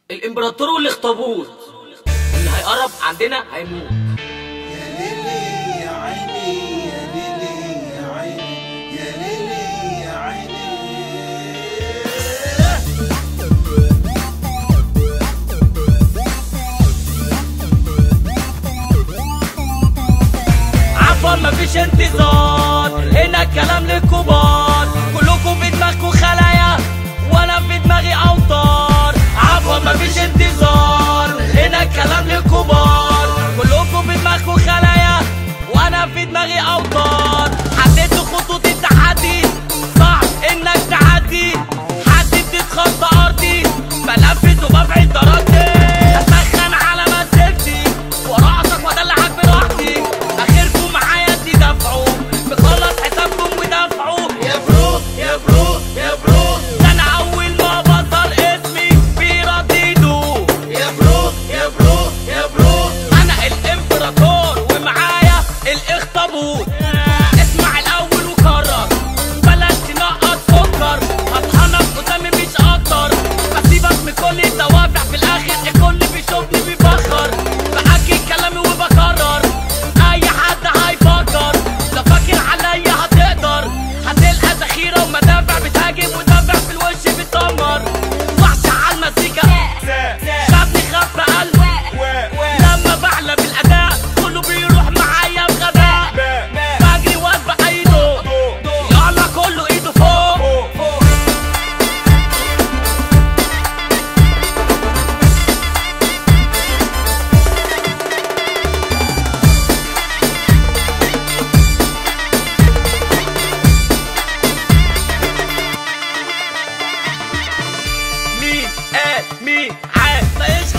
الامبراطور والاخطبوط اللي هيقرب عندنا هيموت يا ليلي يا عيني يا ليلي يا عيني يا ليلي يا عيني عفوا مفيش انتظار هنا الكلام للكبار كلكم في دماغكم خلايا وانا في دماغي اوتار عفوا مفيش انتظار هنا الكلام للكبار كلكم في دماغكم خلايا وانا في دماغي اوتار حددت خطوط التحدي صعب انك تعدي حدد تتخطى ارضي بنفذ وببعد درجتي اتخن على مسيرتي وراسك وادلعك براحتي اخركم معايا تدافعوا بخلص حسابكم ودافعوا يا برو يا برو يا برو ده انا اول ما بطل اسمي بيرددوا يا برو يا برو يا برو انا الامبراطور ومعايا الاخطبوط اسمع الاول وكرر بلاش تنقط سكر هطحنك قدامي مش اكتر بسيبك من كل الدوافع في الاخر الكل بيشوفني بيفخر باكد كلامي وبكرر اي حد هيفكر لو فاكر عليا هتقدر هتلقى ذخيره ومدافع بتهاجم ودافع في الوش بتدمر وحش على المزيكا خافني خاف بقلب لما بعلى بالاداء كله بيروح معايا بغباء بجري واسبق ايده يلا كله ايده فوق مين قال مين عاد ما